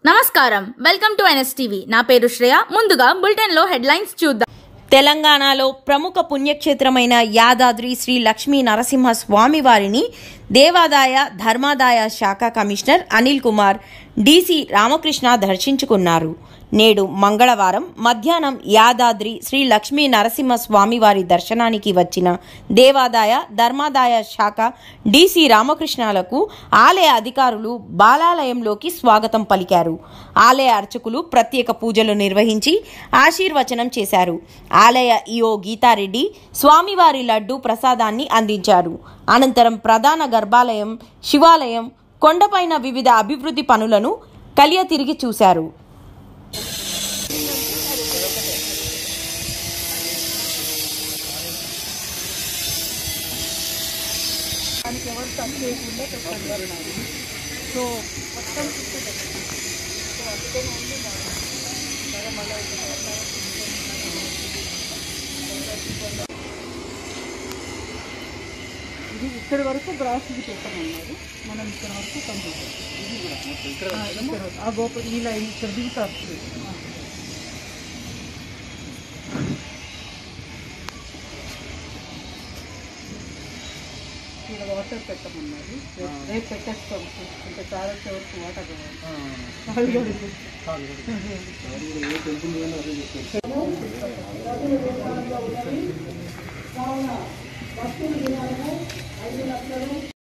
నమస్కారం welcome to NSTV నా పేరు శ్రేయ ముందుగా బులెటిన్లో హెడ్లైన్స్ చూద్దాం తెలంగాణలో ప్రముఖ పుణ్యక్షేత్రమైన యాదాద్రి శ్రీ లక్ష్మీ నరసింహ స్వామి వారిని దేవాదాయ ధర్మాదాయ శాఖ కమిషనర్ అనిల్ కుమార్ డీసీ రామకృష్ణ దర్శించుకున్నారు నేడు మంగళవారం మధ్యాహ్నం యాదాద్రి శ్రీ లక్ష్మీ నరసింహ స్వామి వారి దర్శనానికి వచ్చిన దేవాదాయ ధర్మాదాయ శాఖ డీసీ రామకృష్ణాలకు ఆలయ అధికారులు బాలాలయంలోకి స్వాగతం పలికారు ఆలయ అర్చకులు ప్రత్యేక పూజలు నిర్వహించి ఆశీర్వచనం చేశారు ఆలయ ఈఓ గీతారెడ్డి స్వామివారి లడ్డు ప్రసాదాన్ని అందించారు అనంతరం ప్రధాన గర్భాలయం శివాలయం కొండపైన వివిధ అభివృద్ధి పనులను కలియ తిరిగి చూశారు ఇది ఇక్కడి వరకు గ్రాస్కి పెట్టమన్నారు మనం ఇక్కడ వరకు కంప్లీట్ ఆ, ఇక్కడ వరకు. ఆ గోప ఈ లైన్ ఇక్కడ దిగుతారు ఇక్కడ వాటర్ పెట్టమన్నారు రేపు- రేపు పెట్టేస్తాం ఇంకా చాలా వరకు వాటర్ కావాలి